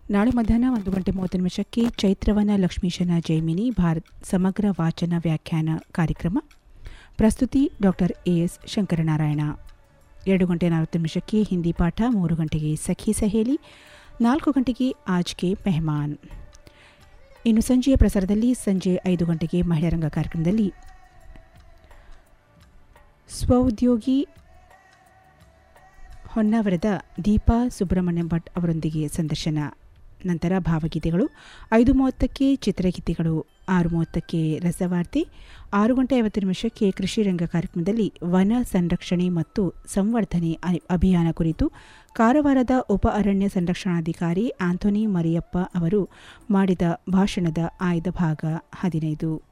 ನಾಳೆ ಮಧ್ಯಾಹ್ನ ಒಂದು ಗಂಟೆ ಮೂವತ್ತು ನಿಮಿಷಕ್ಕೆ ಚೈತ್ರವನ ಲಕ್ಷ್ಮೀಶನ ಜೈಮಿನಿ ಭಾರತ್ ಸಮಗ್ರ ವಾಚನ ವ್ಯಾಖ್ಯಾನ ಕಾರ್ಯಕ್ರಮ ಪ್ರಸ್ತುತಿ ಡಾಕ್ಟರ್ ಎಎಸ್ ಶಂಕರನಾರಾಯಣ ಎರಡು ಗಂಟೆ ನಲವತ್ತು ನಿಮಿಷಕ್ಕೆ ಹಿಂದಿ ಪಾಠ ಮೂರು ಗಂಟೆಗೆ ಸಖಿ ಸಹೇಲಿ ನಾಲ್ಕು ಗಂಟೆಗೆ ಆಜ್ಗೆ ಮೆಹಮಾನ್ ಇನ್ನು ಸಂಜೆಯ ಪ್ರಸಾರದಲ್ಲಿ ಸಂಜೆ ಐದು ಗಂಟೆಗೆ ಮಹಿಳಾ ರಂಗ ಕಾರ್ಯಕ್ರಮದಲ್ಲಿ ಸ್ವಉದ್ಯೋಗಿ ಹೊನ್ನಾವರದ ದೀಪಾ ಸುಬ್ರಹ್ಮಣ್ಯ ಭಟ್ ಅವರೊಂದಿಗೆ ಸಂದರ್ಶನ ನಂತರ ಭಾವಗೀತೆಗಳು ಐದು ಮೂವತ್ತಕ್ಕೆ ಚಿತ್ರಗೀತೆಗಳು ಆರು ಮೂವತ್ತಕ್ಕೆ ರಸವಾರ್ತೆ ಆರು ಗಂಟೆ ಐವತ್ತು ನಿಮಿಷಕ್ಕೆ ಕೃಷಿ ರಂಗ ಕಾರ್ಯಕ್ರಮದಲ್ಲಿ ವನ ಸಂರಕ್ಷಣೆ ಮತ್ತು ಸಂವರ್ಧನೆ ಅ- ಅಭಿಯಾನ ಕುರಿತು ಕಾರವಾರದ ಉಪ ಅರಣ್ಯ ಸಂರಕ್ಷಣಾಧಿಕಾರಿ ಆಂಥೋನಿ ಮರಿಯಪ್ಪ ಅವರು ಮಾಡಿದ ಭಾಷಣದ ಆಯ್ದ ಭಾಗ ಹದಿನೈದು